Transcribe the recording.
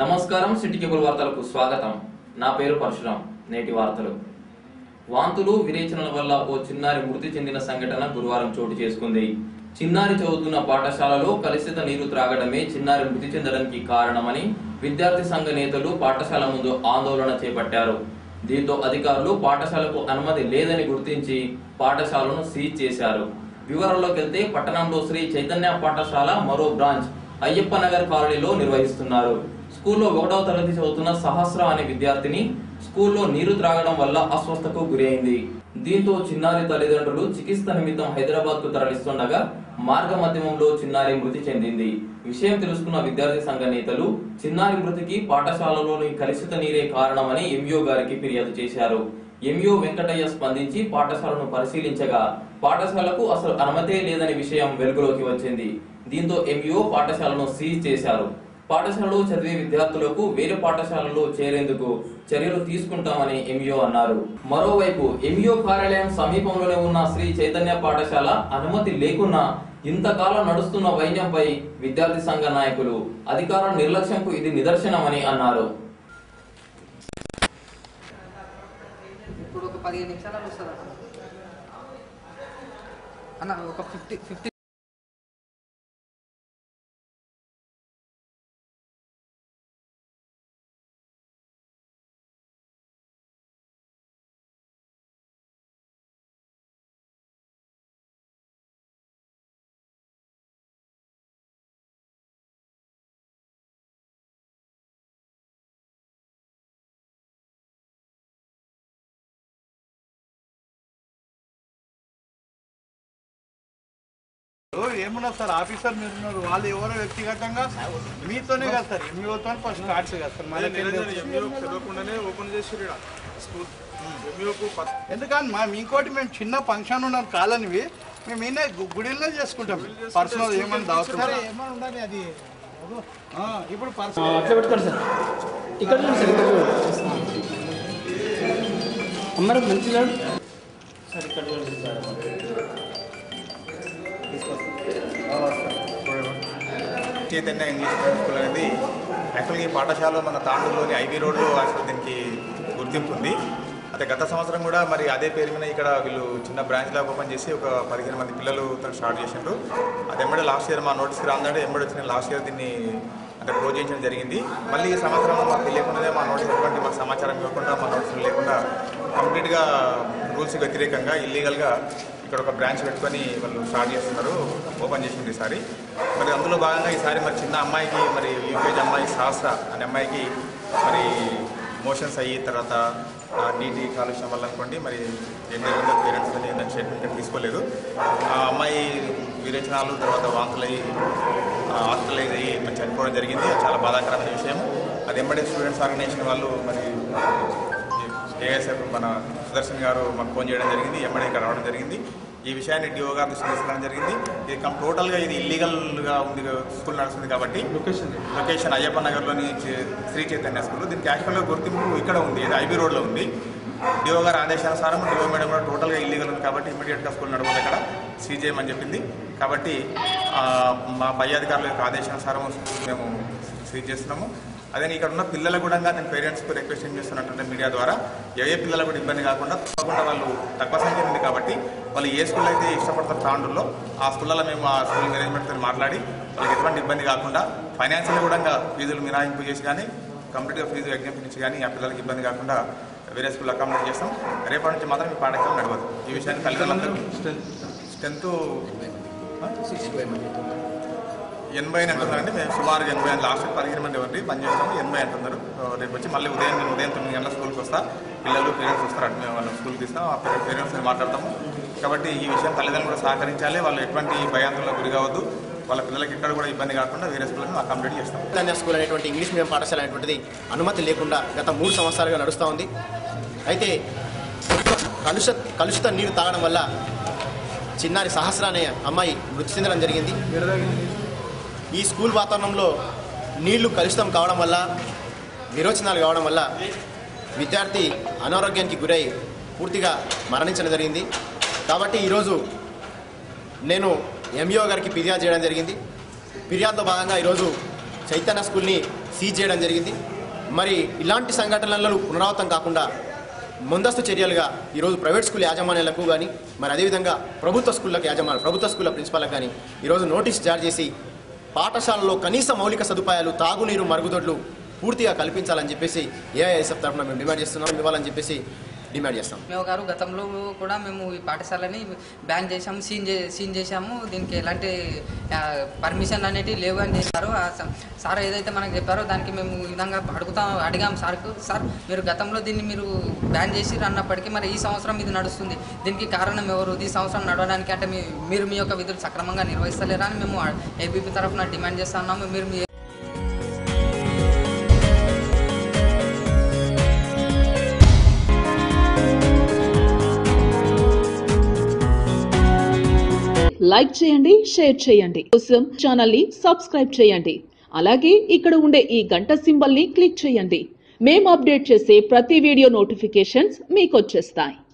నమస్కారం city cable వార్తలకు స్వాగతం నా పేరు పరశురాం నేటి వార్తలు వాంతులు విరేచనల వల్ల ఓ చిన్నారి మృతి చెందిన సంఘటన గురువారం చోటు చేసుకుంది చిన్నారి చదువుతున్న పాఠశాలలో కలుషిత నీరు త్రాగడమే చిన్నారి మృతి చెందడానికి కారణమని విద్యార్థి సంఘ నేతలు పాఠశాల ముందు ఆందోళన చేపట్టారు దీంతో అధికారులు పాఠశాలకు అనుమతి లేదని గుర్తించి పాఠశాలను సీజ్ చేశారు వివరాల్లోకి వెళ్తే పట్టణంలో శ్రీ చైతన్య పాఠశాల మరో బ్రాంచ్ అయ్యప్ప నగర్ కాలనీలో నిర్వహిస్తున్నారు స్కూల్లో ఒకటవ తరగతి చదువుతున్న సహస్ర అనే విద్యార్థిని స్కూల్లో నీరు త్రాగడం వల్ల అస్వస్థకు గురైంది దీంతో చిన్నారి తల్లిదండ్రులు చికిత్స నిమిత్తం హైదరాబాద్ కు తరలిస్తుండగా మార్గ మధ్యమంలో చిన్నారి మృతి చెందింది విషయం తెలుసుకున్న విద్యార్థి సంఘ నేతలు చిన్నారి మృతికి పాఠశాలలోని కలుషిత నీరే కారణమని ఎంఈఓ గారికి ఫిర్యాదు చేశారు ఎంఈఓ వెంకటయ్య స్పందించి పాఠశాలను పరిశీలించగా పాఠశాలకు అసలు అనుమతే లేదని విషయం వెలుగులోకి వచ్చింది దీంతో ఎంఈఓ పాఠశాలను సీజ్ చేశారు పాఠశాలలో చదివే విద్యార్థులకు వేరే పాఠశాలలో చేరేందుకు చర్యలు తీసుకుంటామని ఎంఈఓ అన్నారు మరోవైపు ఎంఈఓ కార్యాలయం సమీపంలోనే ఉన్న శ్రీ చైతన్య పాఠశాల అనుమతి లేకున్నా ఇంతకాలం నడుస్తున్న వైద్యంపై విద్యార్థి సంఘ నాయకులు అధికారుల నిర్లక్ష్యంకు ఇది నిదర్శనమని అన్నారు ఇప్పుడు ఒక పదిహేను నిమిషాలలో వస్తుందా అన్న ఒక ఫిఫ్టీ ఫిఫ్టీ ఓ, ఏమన్నా సార్ ఆఫీసర్ మీరు ఉన్నారు వాళ్ళు ఎవరో వ్యక్తిగతంగా మీతోనే కదా సార్ ఎంఈఓతో ఫస్ట్ స్టార్ట్ కదా సార్ మనకి ఎంఈఓ తెలియకుండానే ఓపెన్ చేసిర్రు ఈడ స్కూల్ ఎంఈఓకు ఎందుకని మా ఇంకోటి మేము చిన్న ఫంక్షన్ ఉన్నాం కాలనివి మేము ఈయన గు- గుడిలో చేసుకుంటాం పర్సనల్ ఏమన్నా దావుతుంది ఇప్పుడు పర్సనల్ అట్లా పెట్టుకోండి సార్ ఇక్కడ చూడండి సార్ ఇక్కడ చూడండి అమ్మారు మంచిగా సార్ ఇక్కడ చూడండి sir Chaitanya English medium school అనేది యాక్చువల్గా ఈ పాఠశాల మన తాండూరులోని ఐబీ రోడ్లో యాక్చువల్ దీనికి గుర్తింపు ఉంది అయితే గత సంవత్సరం కూడా మరి అదే పేరు మీద ఇక్కడ వీళ్ళు చిన్న బ్రాంచ్ లాగా ఓపెన్ చేసి ఒక పదిహేను మంది పిల్లలు స్టార్ట్ చేసిండ్రు అది ఎంబడే లాస్ట్ ఇయర్ మా నోటీస్కి రాందంటే ఎంబడి వచ్చిన లాస్ట్ ఇయర్ దీన్ని అంటే క్లోజ్ చేయించడం జరిగింది మళ్ళీ ఈ సంవత్సరం మాకు తెలియకుండానే మా నోటీస్ ఎటువంటి మాకు సమాచారం ఇవ్వకుండా మా నోటీసులు లేకుండా కంప్లీట్గా రూల్స్కి వ్యతిరేకంగా ఇల్లీగల్గా ఇక్కడ ఒక బ్రాంచ్ పెట్టుకొని వాళ్ళు స్టార్ట్ చేస్తున్నారు ఓపెన్ చేసింది ఈసారి మరి అందులో భాగంగా ఈసారి మరి చిన్న అమ్మాయికి మరి యూకేజ్ అమ్మాయి సహస్ర అనే అమ్మాయికి మరి మోషన్స్ అయ్యి తర్వాత ఆ నీటి కాలుష్యం వల్ల అనుకోండి మరి ఏం జరిగిందో పేరెంట్స్ కానీ ఏంటంటే స్టేట్మెంట్ తీసుకోలేదు ఆ అమ్మాయి విరేచనాలు తర్వాత వాంతులయ్యి హాస్పిటలైజ్ అయ్యి మరి చనిపోవడం జరిగింది అది చాలా బాధాకరమైన విషయం అది ఎంబడే స్టూడెంట్స్ ఆర్గనైజేషన్ వాళ్ళు మరి ఏఎస్ఎఫ్ మన సుదర్శన్ గారు మాకు ఫోన్ చేయడం జరిగింది ఎంబడే ఇక్కడ రావడం జరిగింది ఈ విషయాన్ని డిఓ గారు దృష్టి తీసుకురావడం జరిగింది ఇది కం టోటల్గా ఇది ఇల్లీగల్గా ఉంది స్కూల్ నడుస్తుంది కాబట్టి లొకేషన్ లొకేషన్ అయ్యప్ప నగర్లోని చే- శ్రీ చైతన్య స్కూల్ దీనికి యాక్చువల్గా గుర్తింపు ఇక్కడ ఉంది ఇది ఐబీ రోడ్లో ఉంది డిఓ గారి ఆదేశానుసారం డిఓ మేడం కూడా టోటల్గా ఇల్లీగల్ ఉంది కాబట్టి ఇమీడియట్గా స్కూల్ నడవాలి ఇక్కడ సీజ్ చేయమని చెప్పింది కాబట్టి ఆ, మా పై అధికారుల యొక్క ఆదేశానుసారం మేము సీజ్ చేస్తున్నాము అదే ఇక్కడ ఉన్న పిల్లలు కూడా నేను పేరెంట్స్కి రిక్వెస్ట్ ఏం చేస్తున్నట్టు మీడియా ద్వారా ఏ ఏ పిల్లలకు కూడా ఇబ్బంది కాకుండా తప్పకుండా వాళ్ళు తక్కువ సంఖ్య ఉంది కాబట్టి వాళ్ళు ఏ స్కూల్ అయితే ఇష్టపడతారు తాండూరులో ఆ స్కూళ్ళలో మేము ఆ స్కూల్ మేనేజ్మెంట్తో మాట్లాడి వాళ్ళకి ఎటువంటి ఇబ్బంది కాకుండా ఫైనాన్షియల్ కూడా ఫీజులు మినహాయింపు చేసి కానీ కంప్లీట్గా ఫీజు ఎగ్జామ్షన్ ఇచ్చి కానీ ఆ పిల్లలకి ఇబ్బంది కాకుండా వేరే స్కూల్ అకామిడేట్ చేస్తాం రేపటి నుంచి మాత్రం ఈ పాఠశాల నడవదు ఈ విషయాన్ని తల్లిదండ్రులందరూ స్ట్రెంత్ ఎనభై అని అంటున్నారండి మేము సుమారు ఎనభై లాస్ట్ పదిహేను మంది ఎవరి పని చేస్తాము ఎనభై అంటున్నారు సో రేపు వచ్చి మళ్ళీ ఉదయం నేను ఉదయం తొమ్మిది గంటల స్కూల్కి వస్తా పిల్లలు పేరెంట్స్ వస్తారు అటు మేము వాళ్ళ స్కూల్కి తీస్తాం ఆ పేరెంట్స్ మాట్లాడతాము కాబట్టి ఈ విషయం తల్లిదండ్రులు కూడా సహకరించాలి వాళ్ళు ఎటువంటి భయాందోళనకు గురి కావద్దు వాళ్ళ పిల్లలకి ఎక్కడ కూడా ఇబ్బంది కాకుండా వేరే స్కూల్ని అకామిడేట్ చేస్తాం చైతన్య స్కూల్ అనేటువంటి ఇంగ్లీష్ మీడియం పాఠశాల అనేటువంటిది అనుమతి లేకుండా గత మూడు సంవత్సరాలుగా నడుస్తూ ఉంది అయితే కలుష కలుషిత నీరు తాగడం వల్ల చిన్నారి సహస్ర అనే అమ్మాయి మృతి చెందడం జరిగింది ఈ స్కూల్ వాతావరణంలో నీళ్లు కలుషితం కావడం వల్ల విరోచనాలు కావడం వల్ల విద్యార్థి అనారోగ్యానికి గురై పూర్తిగా మరణించడం జరిగింది కాబట్టి ఈరోజు నేను ఎంఈఓ గారికి ఫిర్యాదు చేయడం జరిగింది ఫిర్యాదులో భాగంగా ఈరోజు చైతన్య స్కూల్ని సీజ్ చేయడం జరిగింది మరి ఇలాంటి సంఘటనలు పునరావృతం కాకుండా ముందస్తు చర్యలుగా ఈరోజు ప్రైవేట్ స్కూల్ యాజమాన్యాలకు కానీ మరి అదేవిధంగా ప్రభుత్వ స్కూళ్ళకి యాజమాన్య ప్రభుత్వ స్కూళ్ళ ప్రిన్సిపాల్కి కానీ ఈరోజు నోటీస్ జారీ చేసి పాఠశాలలో కనీస మౌలిక సదుపాయాలు తాగునీరు మరుగుదొడ్లు పూర్తిగా కల్పించాలని చెప్పేసి ఏఐఎస్ఎఫ్ తరఫున మేము డిమాండ్ చేస్తున్నాం ఇవ్వాలని చెప్పేసి డిమాండ్ చేస్తాం మేము గారు గతంలో కూడా మేము ఈ పాఠశాలని బ్యాన్ చేశాము సీన్ చే సీన్ చేశాము దీనికి ఎలాంటి పర్మిషన్ అనేటివి లేవు అని చేశారు ఆ స- సార్ ఏదైతే మనకు చెప్పారో దానికి మేము ఈ విధంగా అడుగుతాం అడిగాం సార్కు సార్ మీరు గతంలో దీన్ని మీరు బ్యాన్ చేసి అన్నప్పటికీ మరి ఈ సంవత్సరం ఇది నడుస్తుంది దీనికి కారణం ఎవరు ఈ సంవత్సరం నడవడానికి అంటే మీ మీరు మీ యొక్క విధులు సక్రమంగా నిర్వహిస్తలేరా అని మేము ఏబీపీ తరఫున డిమాండ్ చేస్తున్నాము మీరు మీ లైక్ చేయండి షేర్ చేయండి కోసం ఛానల్ ని సబ్స్క్రైబ్ చేయండి అలాగే ఇక్కడ ఉండే ఈ గంట సింబల్ ని క్లిక్ చేయండి మేము అప్డేట్ చేసే ప్రతి వీడియో నోటిఫికేషన్స్ మీకు వచ్చేస్తాయి